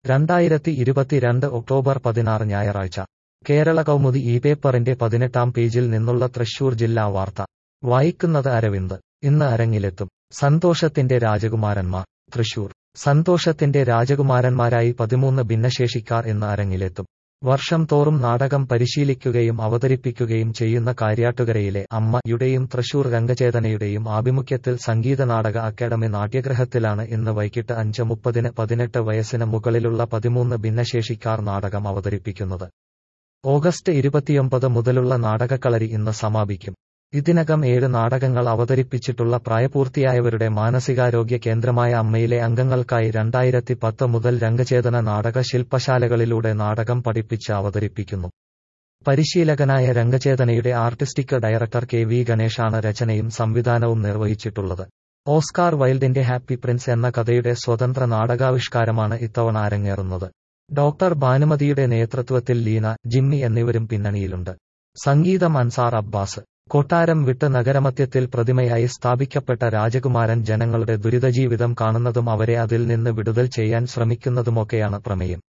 രണ്ടായിരത്തി ഇരുപത്തിരണ്ട് ഒക്ടോബർ പതിനാറ് ഞായറാഴ്ച കേരള കൗമുദി ഈ പേപ്പറിന്റെ പതിനെട്ടാം പേജിൽ നിന്നുള്ള തൃശൂർ ജില്ലാ വാർത്ത വായിക്കുന്നത് അരവിന്ദ് ഇന്ന് അരങ്ങിലെത്തും സന്തോഷത്തിന്റെ രാജകുമാരന്മാർ തൃശൂർ സന്തോഷത്തിന്റെ രാജകുമാരന്മാരായി പതിമൂന്ന് ഭിന്നശേഷിക്കാർ ഇന്ന് അരങ്ങിലെത്തും വർഷം തോറും നാടകം പരിശീലിക്കുകയും അവതരിപ്പിക്കുകയും ചെയ്യുന്ന കാര്യാട്ടുകരയിലെ അമ്മയുടെയും തൃശൂർ രംഗചേതനയുടെയും ആഭിമുഖ്യത്തിൽ സംഗീത നാടക അക്കാദമി നാട്യഗ്രഹത്തിലാണ് ഇന്ന് വൈകിട്ട് അഞ്ച് മുപ്പതിന് പതിനെട്ട് വയസ്സിന് മുകളിലുള്ള പതിമൂന്ന് ഭിന്നശേഷിക്കാർ നാടകം അവതരിപ്പിക്കുന്നത് ഓഗസ്റ്റ് ഇരുപത്തിയൊമ്പത് മുതലുള്ള നാടകക്കളരി ഇന്ന് സമാപിക്കും ഇതിനകം ഏഴ് നാടകങ്ങൾ അവതരിപ്പിച്ചിട്ടുള്ള പ്രായപൂർത്തിയായവരുടെ മാനസികാരോഗ്യ കേന്ദ്രമായ അമ്മയിലെ അംഗങ്ങൾക്കായി രണ്ടായിരത്തി പത്ത് മുതൽ രംഗചേതന നാടക ശില്പശാലകളിലൂടെ നാടകം പഠിപ്പിച്ച് അവതരിപ്പിക്കുന്നു പരിശീലകനായ രംഗചേതനയുടെ ആർട്ടിസ്റ്റിക് ഡയറക്ടർ കെ വി ഗണേഷാണ് രചനയും സംവിധാനവും നിർവഹിച്ചിട്ടുള്ളത് ഓസ്കാർ വൈൽഡിന്റെ ഹാപ്പി പ്രിൻസ് എന്ന കഥയുടെ സ്വതന്ത്ര നാടകാവിഷ്കാരമാണ് ഇത്തവണ അരങ്ങേറുന്നത് ഡോക്ടർ ഭാനുമതിയുടെ നേതൃത്വത്തിൽ ലീന ജിമ്മി എന്നിവരും പിന്നണിയിലുണ്ട് സംഗീതം അൻസാർ അബ്ബാസ് കൊട്ടാരം വിട്ട് നഗരമധ്യത്തിൽ പ്രതിമയായി സ്ഥാപിക്കപ്പെട്ട രാജകുമാരൻ ജനങ്ങളുടെ ദുരിതജീവിതം കാണുന്നതും അവരെ അതിൽ നിന്ന് വിടുതൽ ചെയ്യാൻ ശ്രമിക്കുന്നതുമൊക്കെയാണ് പ്രമേയം